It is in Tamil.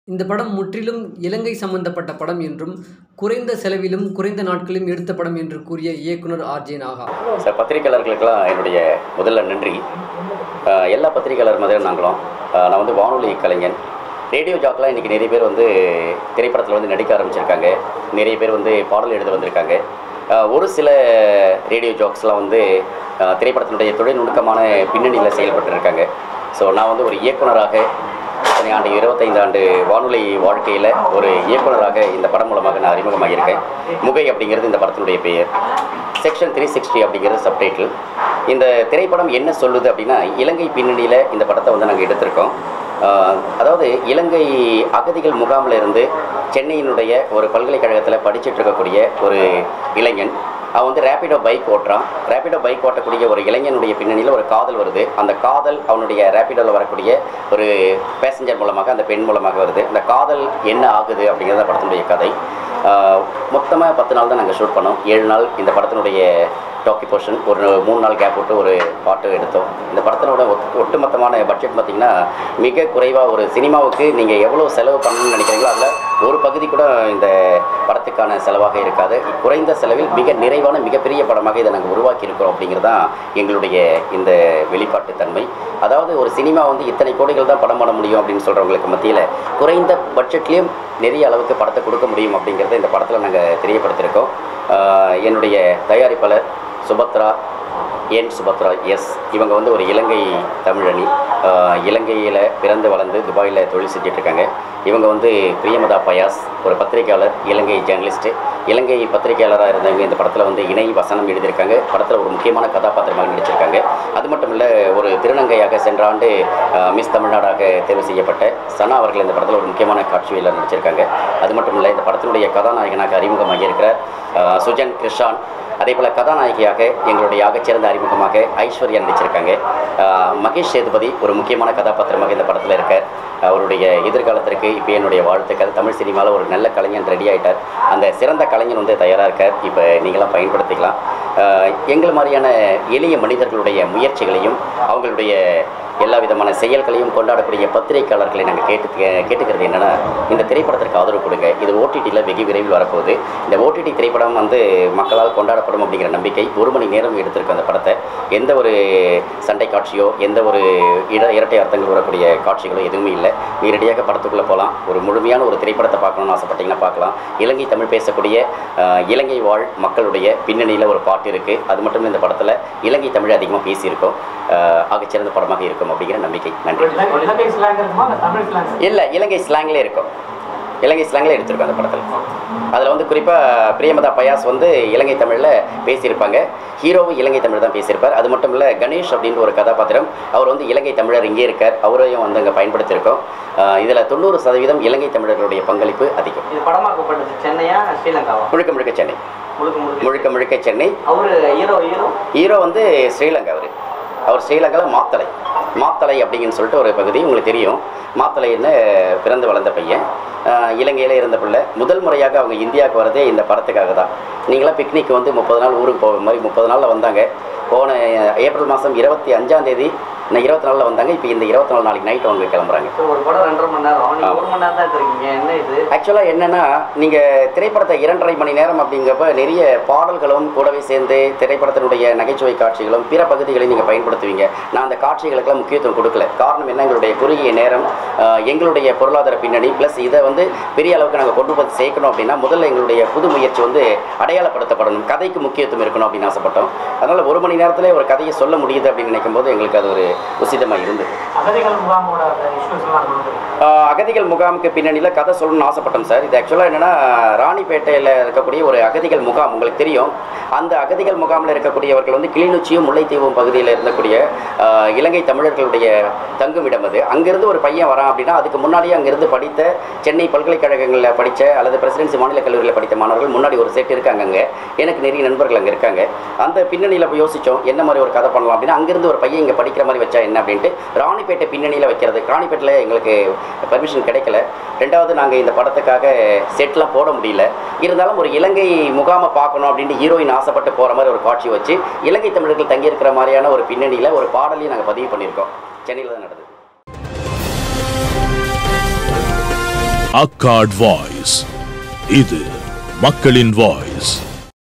இந்த படம் முற்றிலும் இலங்கை சம்பந்தப்பட்ட படம் என்றும் குறைந்த செலவிலும் குறைந்த நாட்களிலும் எடுத்த படம் என்று கூறிய இயக்குனர் ஆர்ஜே நாகா சார் பத்திரிகையாளர்களுக்கெல்லாம் என்னுடைய முதல்ல நன்றி அஹ் எல்லா பத்திரிகையாளர் மாதிரி நாங்களும் அஹ் நான் வந்து வானொலி கலைஞன் ரேடியோ ஜாக்கெலாம் இன்றைக்கி நிறைய பேர் வந்து திரைப்படத்தில் வந்து நடிக்க ஆரம்பிச்சிருக்காங்க நிறைய பேர் வந்து பாடல் எழுத வந்திருக்காங்க அஹ் ஒரு சில ரேடியோ ஜாக்ஸ்லாம் வந்து அஹ் திரைப்படத்தினுடைய தொழில்நுட்பமான பின்னணியில் செயல்பட்டு ஸோ நான் வந்து ஒரு இயக்குனராக இத்தனை ஆண்டு இருபத்தைந்து ஆண்டு வானொலி வாழ்க்கையில் ஒரு இயக்குனராக இந்த படம் மூலமாக நான் அறிமுகமாகியிருக்கேன் முகை அப்படிங்கிறது இந்த படத்தினுடைய பெயர் செக்ஷன் த்ரீ சிக்ஸ்டி அப்படிங்கிறது சப்டைட்டில் இந்த திரைப்படம் என்ன சொல்லுது அப்படின்னா இலங்கை பின்னணியில் இந்த படத்தை வந்து நாங்கள் எடுத்திருக்கோம் ஆஹ் அதாவது இலங்கை அகதிகள் முகாமில் இருந்து சென்னையினுடைய ஒரு பல்கலைக்கழகத்தில் படிச்சுட்டு இருக்கக்கூடிய ஒரு இளைஞன் அவன் வந்து ரேப்பிடோ பைக் ஓட்டுறான் ரேப்பிடோ பைக் ஓட்டக்கூடிய ஒரு இளைஞனுடைய பின்னணியில் ஒரு காதல் வருது அந்த காதல் அவனுடைய ரேப்பிடோவில் வரக்கூடிய ஒரு பேசஞ்சர் மூலமாக அந்த பெண் மூலமாக வருது அந்த காதல் என்ன ஆகுது அப்படிங்கிறது அந்த படத்தினுடைய கதை மொத்தமாக பத்து நாள் தான் நாங்கள் ஷூட் பண்ணோம் ஏழு நாள் இந்த படத்தினுடைய டாக்கி போர்ஷன் ஒரு மூணு நாள் கேப் விட்டு ஒரு பாட்டு எடுத்தோம் இந்த படத்தினோட ஒட்- ஒட்டுமொத்தமான பட்ஜெட் பார்த்திங்கன்னா மிக குறைவாக ஒரு சினிமாவுக்கு நீங்கள் எவ்வளோ செலவு பண்ணணும்னு நினைக்கிறீங்களோ அதில் ஒரு பகுதி கூட இந்த படத்துக்கான செலவாக இருக்காது குறைந்த செலவில் மிக நிறைவான மிகப்பெரிய படமாக இதை நாங்கள் உருவாக்கி இருக்கிறோம் அப்படிங்கிறது தான் எங்களுடைய இந்த வெளிப்பாட்டு தன்மை அதாவது ஒரு சினிமா வந்து இத்தனை கோடிகள் தான் படம் பண்ண முடியும் அப்படின்னு சொல்கிறவங்களுக்கு மத்தியில் குறைந்த பட்ஜெட்லேயும் நிறைய அளவுக்கு படத்தை கொடுக்க முடியும் அப்படிங்கிறத இந்த படத்தில் நாங்கள் தெரியப்படுத்தியிருக்கோம் ஆஹ் என்னுடைய தயாரிப்பாளர் சுபத்ரா என் சுபத்ரா எஸ் இவங்க வந்து ஒரு இலங்கை தமிழணி இலங்கையில் பிறந்து வளர்ந்து துபாயில் தொழில் செஞ்சுட்டு இருக்காங்க இவங்க வந்து பிரியமதா பயாஸ் ஒரு பத்திரிகையாளர் இலங்கை ஜேர்னலிஸ்ட்டு இலங்கை பத்திரிகையாளராக இருந்தவங்க இந்த படத்தில் வந்து இணை வசனம் எழுதியிருக்காங்க படத்தில் ஒரு முக்கியமான கதாபாத்திரமாக நடிச்சிருக்காங்க அது மட்டும் இல்லை ஒரு திருநங்கையாக சென்ற ஆண்டு ஆஹ், மிஸ் தமிழ்நாடாக தேர்வு செய்யப்பட்ட சனா அவர்கள் இந்த படத்தில் ஒரு முக்கியமான காட்சியில் நடிச்சிருக்காங்க அது மட்டும் இல்லை இந்த படத்தினுடைய கதாநாயகனாக அறிமுகமாகி இருக்கிற ஆஹ், சுஜன் கிருஷான் அதே போல் கதாநாயகியாக எங்களுடைய ஆகச்சிறந்த அறிமுகமாக ஐஸ்வர்யா நடிச்சிருக்காங்க ஆஹ் மகேஷ் சேதுபதி ஒரு முக்கியமான கதாபாத்திரமாக இந்த படத்தில் இருக்கார் அவருடைய எதிர்காலத்திற்கு இப்போ என்னுடைய வாழ்த்துக்கள் தமிழ் சினிமாவில் ஒரு நல்ல கலைஞன் ரெடி ஆயிட்டார் அந்த சிறந்த கலைஞன் வந்து தயாராக இருக்கார் இப்போ நீங்களாம் பயன்படுத்திக்கலாம் ஆஹ் எங்களை மாதிரியான எளிய மனிதர்களுடைய முயற்சிகளையும் அவங்களுடைய எல்லா விதமான செயல்களையும் கொண்டாடக்கூடிய பத்திரிகையாளர்களை நாங்கள் கேட்டு கேட்டுக்கிறது என்னென்னா இந்த திரைப்படத்திற்கு ஆதரவு கொடுங்க இது ஓடிடியில் வெகு விரைவில் வரப்போகுது இந்த ஓடிடி திரைப்படம் வந்து மக்களால் கொண்டாடப்படும் அப்படிங்கிற நம்பிக்கை ஒரு மணி நேரம் எடுத்திருக்க அந்த படத்தை எந்த ஒரு சண்டை காட்சியோ எந்த ஒரு இட இரட்டை அர்த்தங்கள் வரக்கூடிய காட்சிகளோ எதுவுமே இல்லை நேரடியாக படத்துக்குள்ளே போகலாம் ஒரு முழுமையான ஒரு திரைப்படத்தை பார்க்கணும்னு ஆசைப்பட்டீங்கன்னா பார்க்கலாம் இலங்கை தமிழ் பேசக்கூடிய ஆஹ், இலங்கை வாழ் மக்களுடைய பின்னணியில் ஒரு பாட்டு இருக்குது அது மட்டும் இல்ல இந்த படத்தில் இலங்கை தமிழ் அதிகமாக பேசியிருக்கோம் ஆஹ், ஆகச்சிறந்த படமாக இருக்கும் அப்படிங்கிற நம்பிக்கை நன்றி இலங்கை ஸ்லாங் இருக்குமா இல்லை தமிழ் ஸ்லாங் இல்லை இலங்கை ஸ்லாங்லேயே இருக்கும் இலங்கை ஸ்லாங்கில் எடுத்திருக்கோம் அந்த படத்தில் அதில் வந்து குறிப்பாக பிரியமதா பயாஸ் வந்து இலங்கை தமிழில் பேசியிருப்பாங்க ஹீரோவும் இலங்கை தமிழ் தான் பேசியிருப்பார் அது மட்டும் இல்லை கணேஷ் அப்படின்ற ஒரு கதாபாத்திரம் அவர் வந்து இலங்கை தமிழர் இங்கே இருக்கார் அவரையும் வந்து அங்கே பயன்படுத்தியிருக்கோம் இதில் தொண்ணூறு சதவீதம் இலங்கை தமிழர்களுடைய பங்களிப்பு அதிகம் இது படமாக்கப்பட்டது சென்னையா ஸ்ரீலங்காவா முழுக்க முழுக்க சென்னை முழுக்க முழுக்க முழுக்க முழுக்க சென்னை அவரு ஹீரோ ஹீரோ ஹீரோ வந்து ஸ்ரீலங்கா அவர் அவர் ஸ்ரீலங்காவில் மாத்தலை மாத்தலை அப்படிங்கன்னு சொல்லிட்டு ஒரு பகுதி உங்களுக்கு தெரியும் மாத்தலைன்னு பிறந்து வளர்ந்த பையன் ஆஹ் இலங்கையில இருந்த பிள்ளை முதல் முறையாக அவங்க இந்தியாவுக்கு வரதே இந்த படத்துக்காக தான் நீங்களாம் பிக்னிக் வந்து முப்பது நாள் ஊருக்கு போகிற மாதிரி முப்பது நாளில் வந்தாங்க போன ஏப்ரல் மாதம் இருபத்தி அஞ்சாம் தேதி நான் இருபத்தி நாலில் வந்தாங்க இப்போ இந்த இருபத்தி நாலு நாளைக்கு நைட் அவங்க கிளம்புறாங்க ஸோ ஒரு படம் ரெண்டரை மணி நேரம் நீங்க ஆமா. ஒரு மணி நேரம் தான் எடுத்திருக்கீங்க என்ன இது ஆக்சுவலாக என்னென்னா நீங்கள் திரைப்படத்தை இரண்டரை மணி நேரம் அப்படிங்கிறப்ப நிறைய பாடல்களும் கூடவே சேர்ந்து திரைப்படத்தினுடைய நகைச்சுவை காட்சிகளும் பிற பகுதிகளையும் நீங்கள் பயன்படுத்துவீங்க நான் அந்த காட்சிகளுக்கெல்லாம் முக்கியத்துவம் கொடுக்கல காரணம் என்ன எங்களுடைய குறுகிய நேரம் ஆஹ், எங்களுடைய பொருளாதார பின்னணி ப்ளஸ் இதை வந்து பெரிய அளவுக்கு நாங்கள் கொண்டு வந்து சேர்க்கணும் அப்படின்னா முதல்ல எங்களுடைய புது முயற்சி வந்து அடையாளப்படுத்தப்படணும் கதைக்கு முக்கியத்துவம் இருக்கணும் அப்படின்னு ஆசைப்பட்டோம் அதனால் ஒரு மணி நேரத்தில் ஒரு கதையை சொல்ல முடியுது அப்படின்னு நினைக்கும் போது எங்களுக்கு அது ஒரு உசிதமாக இருந்தது அகதிகள் முகாமோட இஷ்யூஸ் எல்லாம் கொண்டு ஆஹ் அகதிகள் முகாமுக்கு பின்னணியில் கதை சொல்லணும்னு ஆசைப்பட்டோம் சார் இது ஆக்சுவலாக என்னென்னா ராணிப்பேட்டையில் இருக்கக்கூடிய ஒரு அகதிகள் முகாம் உங்களுக்கு தெரியும் அந்த அகதிகள் முகாமில் இருக்கக்கூடியவர்கள் வந்து கிளிநொச்சியும் முல்லைத்தீவும் பகுதியில் இருந்தக்கூடிய ஆஹ் இலங்கை தமிழர்களுடைய தங்குமிடம் அது அங்கேருந்து ஒரு பையன் வரான் அப்படின்னா அதுக்கு முன்னாடியே அங்கேருந்து படித்த சென்னை பல்கலைக்கழகங்களில் படித்த அல்லது பிரசிடென்சி மாநில கல்லூரியில் படித்த மாணவர்கள் முன்னாடி ஒரு செட் இருக்காங்க அங்கே எனக்கு நிறைய நண்பர்கள் அங்கே இருக்காங்க அந்த பின்னணியில் போய் யோசித்தோம் என்ன மாதிரி ஒரு கதை பண்ணலாம் அப்படின்னா அங்கேருந்து ஒரு பையன் இங்கே படிக்கிற மாதிரி வச்சா என்ன அப்படின்ட்டு ராணிப்பேட்டை பின்னணியில் வைக்கிறது ராணிப்பேட்டில் எங்களுக்கு பெர்மிஷன் கிடைக்கல ரெண்டாவது நாங்கள் இந்த படத்துக்காக செட்லாம் போட முடியல இருந்தாலும் ஒரு இலங்கை முகாமை பார்க்கணும் அப்படின்ட்டு ஹீரோயின் ஆசைப்பட்டு போகிற மாதிரி ஒரு காட்சி வச்சு இலங்கை தமிழர்கள் தங்கியிருக்கிற மாதிரியான ஒரு பின்னணியில் ஒரு பாடலையும் நாங்கள் பதிவு பண்ணியிருக்கோம் சென்னையில் தான் நடந்தது அக்காட் வாய்ஸ் இது மக்களின் வாய்ஸ்